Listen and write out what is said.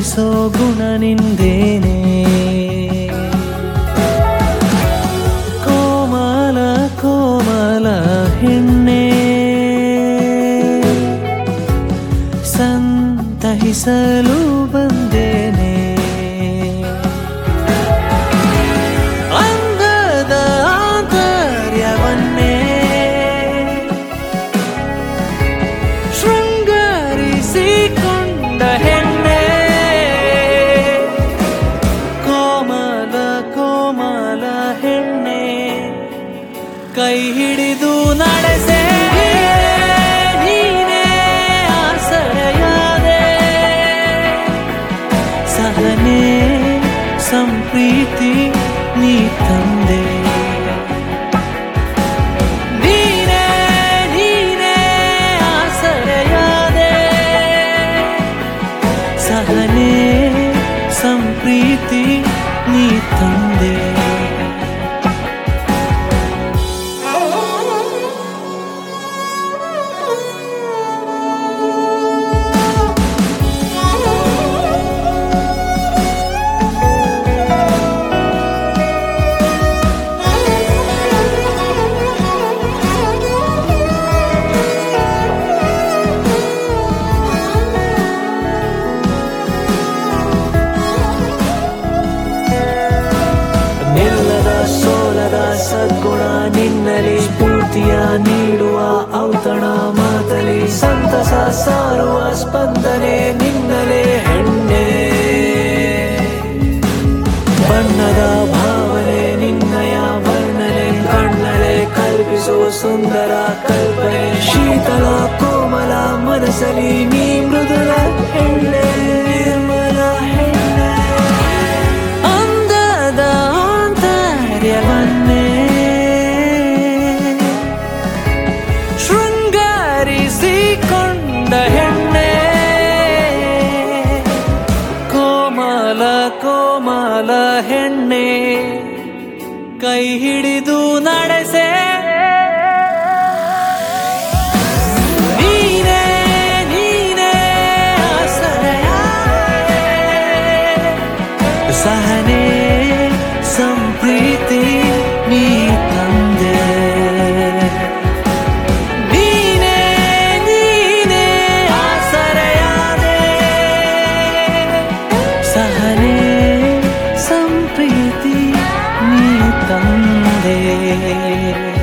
ಸಹಿಸೋ ಗುಣ ನಿಂದೇನೆ ಕೋಮಲ ಕೋಮಲ ಹೆಣ್ಣೆ ಸಂತಹಿಸಲು ಬಂದೇನೆ ಅಂಗದ ಆಂತರ್ಯವನ್ನೇ ಶೃಂಗರಿಸಿಕೊಂಡ ಹೆಣ್ಣೆ ಕೋಮಲ ಕೋಮಲ ಹೆಣ್ಣೆ ಕೈ ಹಿಡಿದು ನಡೆಸೆ ನೀನೇ ಆಸರೆಯಾದೆ ಸಹನೆ ಸಂಪ್ರೀತಿ ನೀ ತಂದೆ ನೀನೇ ನೀನೇ ಆಸರೆಯಾದೆ ಸಹನೆ ಸಂಪ್ರೀತಿ ನೀ ತಂದೆ ನಿಲ್ಲದ ಸೋಲದ ಸದ್ಗುಣ ನಿನ್ನಲಿ ಸ್ಫೂರ್ತಿಯ ನೀಡುವ ಔತಣ ಮಾತಲಿ ಸಂತಸ ಸಾರುವ ಸ್ಪಂದನೆ ನಿನ್ನಲೇ ಹೆಣ್ಣೆ ಬಣ್ಣದ ಭಾವನೆ ನಿನ್ನಯ ವರ್ಣನೆ ಕಣ್ಣಲೆ ಕಲ್ಪಿಸುವ ಸುಂದರ ಕಲ್ಪನೆ ಶೀತಲ ಕೋಮಲ ಮನಸ್ಸಲಿ ನೀ ಮೃದುಲ ಹೆಣ್ಣೆ ನಿರ್ಮಲ ಹೆಣ್ಣೆ ಅಂದದ ಆಂತರ್ಯವನ್ನೇ ಶೃಂಗರಿಸಿಕೊಂಡ ಹೆಣ್ಣೆ ಕೋಮಲ ಕೋಮಲ ಹೆಣ್ಣೆ ಕೈ ಹಿಡಿದು ನಡೆಸೆ ನೀನೇ ನೀನೇ ಆಸರೆಯಾದೆ. ಸಹನೆ ಸಂಪ್ರೀತಿ ನೀ ತಂದೆ ನೀನೇ ನೀನೇ ಆಸರೆಯಾದೆ ಸಹನೆ ಸಂಪ್ರೀತಿ ನೀ ತಂದೆ